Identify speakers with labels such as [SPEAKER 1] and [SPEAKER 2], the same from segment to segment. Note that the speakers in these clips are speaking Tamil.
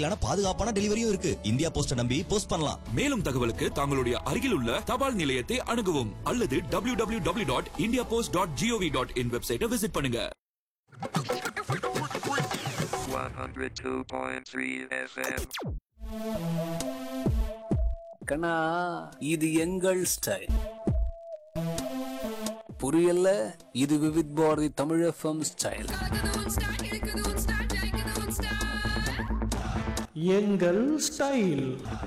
[SPEAKER 1] இல்லனா பாதுகாப்பான டெலிவரியும் இருக்கு இந்தியா போஸ்ட நம்பி போஸ்ட் பண்ணலாம்
[SPEAKER 2] மேலும் தகவலுக்கு தங்களுடைய அருகில் உள்ள தபால் நிலையத்தை அணுகவும் அல்லது W W W dot India post dot gov dot in வெப்சைட்டை விசிட் பண்ணுங்க
[SPEAKER 3] 102.3 FM.
[SPEAKER 4] கண்ணா இது எங்கள் ஸ்டைல் புரியல இது விவித் பாரதி தமிழ் எஃப்எம் ஸ்டைல்
[SPEAKER 5] எங்கள் ஸ்டைல்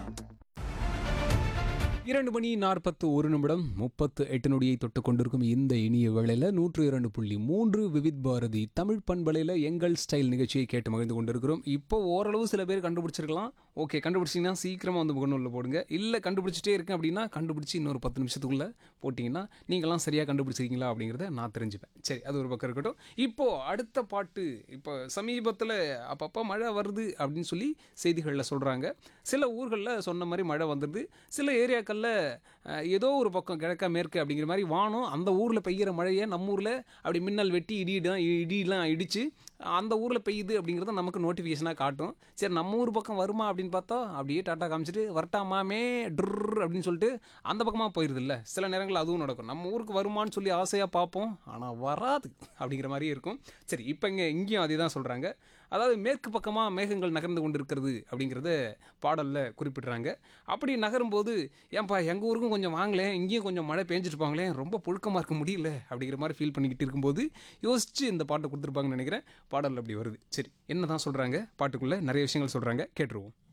[SPEAKER 6] இரண்டு மணி நாற்பத்து ஒரு நிமிடம் முப்பத்து எட்டு நொடியை தொட்டு கொண்டிருக்கும் இந்த இனிய வேளையில் நூற்று இரண்டு புள்ளி மூன்று விவித் பாரதி தமிழ் பண்பலையில் எங்கள் ஸ்டைல் நிகழ்ச்சியை கேட்டு மகிழ்ந்து கொண்டிருக்கிறோம் இப்போ ஓரளவு சில பேர் கண்டுபிடிச்சிருக்கலாம் ஓகே கண்டுபிடிச்சிங்கன்னா சீக்கிரமாக வந்து முகநூலில் போடுங்க இல்லை கண்டுபிடிச்சிட்டே இருக்கேன் அப்படின்னா கண்டுபிடிச்சி இன்னொரு பத்து நிமிஷத்துக்குள்ளே போட்டிங்கன்னா நீங்களாம் சரியாக கண்டுபிடிச்சிருக்கீங்களா அப்படிங்கிறத நான் தெரிஞ்சுப்பேன் சரி அது ஒரு பக்கம் இருக்கட்டும் இப்போது அடுத்த பாட்டு இப்போ சமீபத்தில் அப்பப்போ மழை வருது அப்படின்னு சொல்லி செய்திகளில் சொல்கிறாங்க சில ஊர்களில் சொன்ன மாதிரி மழை வந்துடுது சில ஏரியாக்களில் ஏதோ ஒரு பக்கம் கிழக்க மேற்கு அப்படிங்கிற மாதிரி வானம் அந்த ஊரில் பெய்கிற மழையை நம்ம ஊரில் அப்படி மின்னல் வெட்டி இடிலாம் இடிலாம் இடித்து அந்த ஊரில் பெய்யுது அப்படிங்கிறத நமக்கு நோட்டிஃபிகேஷனாக காட்டும் சரி நம்ம ஊர் பக்கம் வருமா அப்படின்னு பார்த்தா அப்படியே டாட்டா காமிச்சிட்டு வரட்டாமாமே ட்ரு அப்படின்னு சொல்லிட்டு அந்த பக்கமாக போயிடுது இல்லை சில நேரங்கள் அதுவும் நடக்கும் நம்ம ஊருக்கு வருமான்னு சொல்லி ஆசையாக பார்ப்போம் ஆனால் வராது அப்படிங்கிற மாதிரியே இருக்கும் சரி இப்போ இங்கே இங்கேயும் அதே தான் சொல்கிறாங்க அதாவது மேற்கு பக்கமாக மேகங்கள் நகர்ந்து கொண்டிருக்கிறது அப்படிங்கிறத பாடலில் குறிப்பிட்றாங்க அப்படி நகரும்போது ஏன்பா எங்கள் ஊருக்கும் கொஞ்சம் வாங்களேன் இங்கேயும் கொஞ்சம் மழை பெஞ்சிருப்பாங்களேன் ரொம்ப புழுக்கமாக இருக்க முடியல அப்படிங்கிற மாதிரி ஃபீல் பண்ணிக்கிட்டு இருக்கும்போது யோசிச்சு இந்த பாட்டை கொடுத்துருப்பாங்கன்னு நினைக்கிறேன் பாடல் அப்படி வருது சரி என்ன தான் சொல்கிறாங்க பாட்டுக்குள்ளே நிறைய விஷயங்கள் சொல்கிறாங்க கேட்டுருவோம்